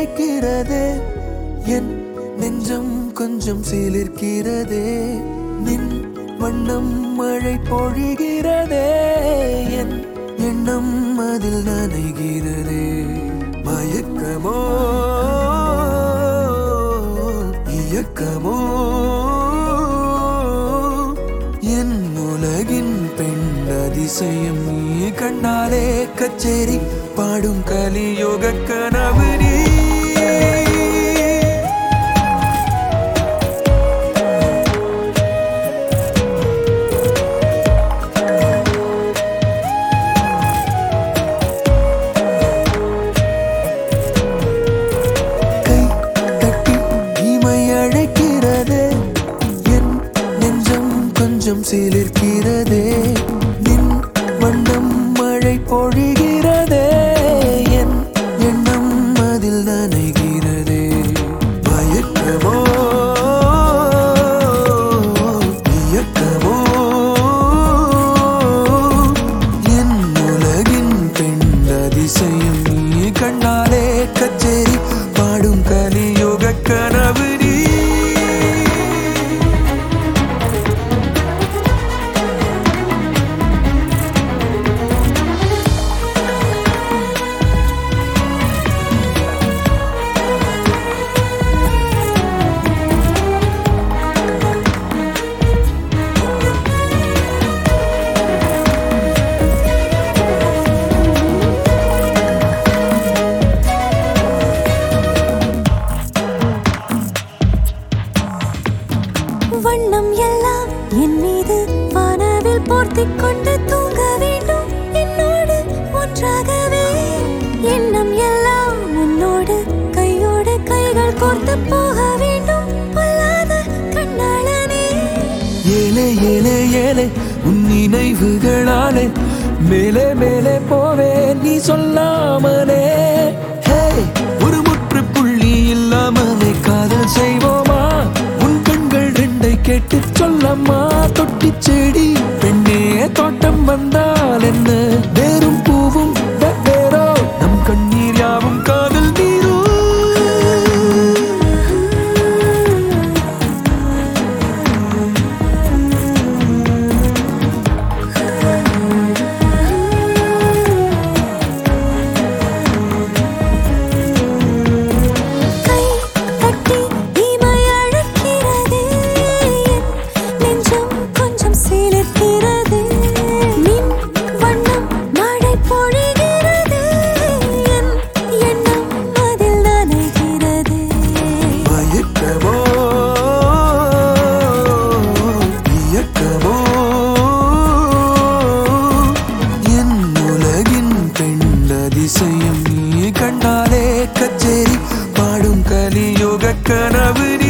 அழைக்கிறதே என் நெஞ்சம் கொஞ்சம் சிலிர்க்கிறதே நின் வண்ணம் மழை பொழிகிறதே என் எண்ணம் அதில் நனைகிறதே மயக்கமோ இயக்கமோ என் உலகின் பெண் அதிசயம் நீ கண்ணாலே கச்சேரி பாடும் கலியோக கனவு நீ கை தட்டி இமை அழைக்கிறதே என் நெஞ்சம் கொஞ்சம் சிலிர்க்கிறதே நின் வண்ணம் மழை பொழிகிறதே என் எண்ணம் அதில் நனைகிறதே மயக்கமோ இயக்கமோ என் உலகின் பெண் அதிசயம் நீ கண்ணாலே கச்சேரி பாடும் கலியோக கனவு நீ வண்ணம் எல்லாம் என் மீது வானவில் போர்த்திக் கொண்டு தூங்க வேண்டும் என்னோடு ஒன்றாகவே எண்ணம் எல்லாம் உன்னோடு கையோடு கைகள் கோர்த்து போக வேண்டும் பொல்லாத கண்ணாளனே ஏலே ஏலே ஏலே உன் நினைவுகளாலே மேலே மேலே போவே நீ சொல்லாமலே ஹே, ஒரு முற்றுப்புள்ளி இல்லாமலே காதல் செய்வோமா உன் கண்கள் ரெண்டை கேட்டு சொல்லம்மா தொட்டி செடி பெண்ணே தோட்டம் வந்தால் என்ன வேறும் பூவும் வெவ்வேறோ நம் கண்ணீர் யாவும் காதல் நீரோ கை தட்டி இமை அழைக்கிறதே என் நெஞ்சம் கொஞ்சம் சிலிர்க்கிறது மின் வண்ணம் மழை பொழிகிறது என் எண்ணம் அதில் நனைகிறது மயக்கமோ இயக்கமோ என் உலகின் பெண் அதிசயம் நீ கண்டாலே கச்சேரி பாடும் கலியோக கனவு நீ